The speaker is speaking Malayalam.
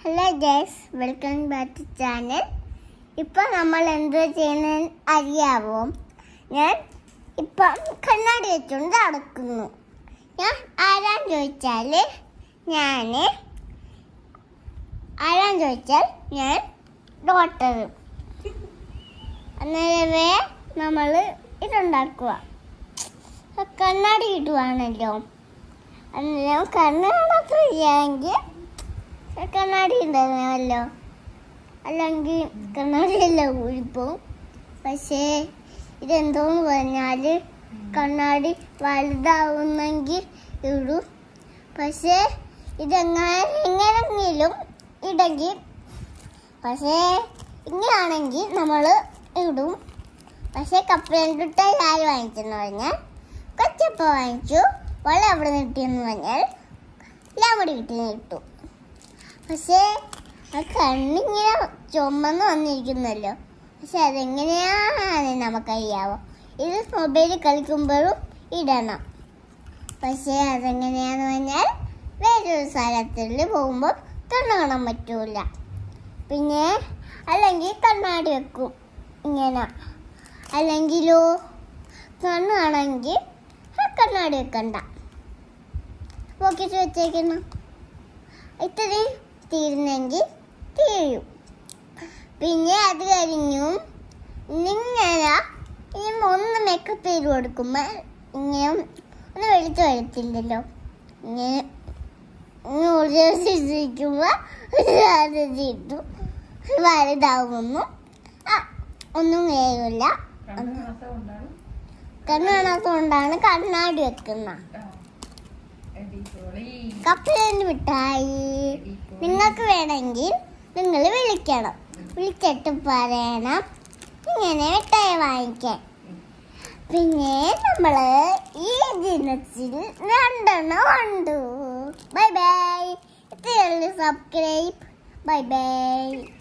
hello guys welcome back to channel ഇപ്പൊ നമ്മൾ എന്തോ ചെയ്യുന്ന അറിയാവോ ഞാൻ ഇപ്പം കണ്ണാടി വെച്ചുകൊണ്ട് നടക്കുന്നു ഞാൻ ആരാന്ന് ചോദിച്ചാല് ഞാന് ആരാന്ന് ചോദിച്ചാൽ ഞാൻ ഡോക്ടർ അന്നേരമേ നമ്മൾ ഇതുണ്ടാക്കുക കണ്ണാടി ഇടുവാണല്ലോ അന്നേരം കണ്ണ് കാണാത്ത ചെയ്യാമെങ്കിൽ കണ്ണാടി ഉണ്ടായിരുന്നല്ലോ അല്ലെങ്കിൽ കണ്ണാടിയെല്ലാം ഊരിപ്പോവും പക്ഷേ ഇതെന്തോന്ന് പറഞ്ഞാൽ കണ്ണാടി വലുതാവുന്നെങ്കിൽ ഇടും പക്ഷേ ഇതെങ്ങനെ എങ്ങനെങ്കിലും ഇടെങ്കിൽ പക്ഷേ ഇങ്ങനെയാണെങ്കിൽ നമ്മൾ ഇടും പക്ഷേ കപ്പലണ്ടിട്ടായി ആര് വാങ്ങിച്ചെന്ന് പറഞ്ഞാൽ കൊച്ചപ്പ വാങ്ങിച്ചു വള അവിടെ കിട്ടിയെന്ന് പറഞ്ഞാൽ ലാമടി കിട്ടി കിട്ടും പക്ഷേ ആ കണ്ണിങ്ങനെ ചുമന്ന് വന്നിരിക്കുന്നല്ലോ പക്ഷെ അതെങ്ങനെയാണ് നമുക്കറിയാവോ ഇത് മൊബൈലിൽ കളിക്കുമ്പോഴും ഇടണം പക്ഷേ അതെങ്ങനെയാന്ന് പറഞ്ഞാൽ വേറൊരു സ്ഥലത്തിൽ പോകുമ്പോൾ കണ്ണ് കാണാൻ പറ്റൂല പിന്നെ അല്ലെങ്കിൽ കണ്ണാടി വെക്കും ഇങ്ങനെ അല്ലെങ്കിലോ കണ്ണ് കാണാമെങ്കിൽ ആ കണ്ണാടി വെക്കണ്ട പോക്കറ്റ് വെച്ചേക്കണം ഇത്രയും തീരുന്നെങ്കിൽ തീരും പിന്നെ അത് കഴിഞ്ഞു ഇങ്ങനെ ഇനി ഒന്ന് മേക്കപ്പ് ചെയ്ത് കൊടുക്കുമ്പോൾ ഇങ്ങനെ ഒന്ന് വെളുത്ത് വരത്തില്ലല്ലോ ഇങ്ങനെ ഇങ്ങനെ ഒരു ദിവസം ഇരിക്കുമ്പോൾ അത് ചെയ്തു വലുതാവുന്നു ആ ഒന്നും കഴിയില്ല കണ്ണ് കാണാത്തതുകൊണ്ടാണ് കണ്ണാടി വെക്കുന്നത് കപ്പലണ്ടി മിഠായി നിങ്ങൾക്ക് വേണമെങ്കിൽ നിങ്ങൾ വിളിക്കണം വിളിച്ചിട്ട് പറയണം ഇങ്ങനെ മിഠായി വാങ്ങിക്കാൻ പിന്നെ നമ്മള് ഈ ദിനത്തിൽ രണ്ടെണ്ണം ഉണ്ട് bye bye subscribe bye by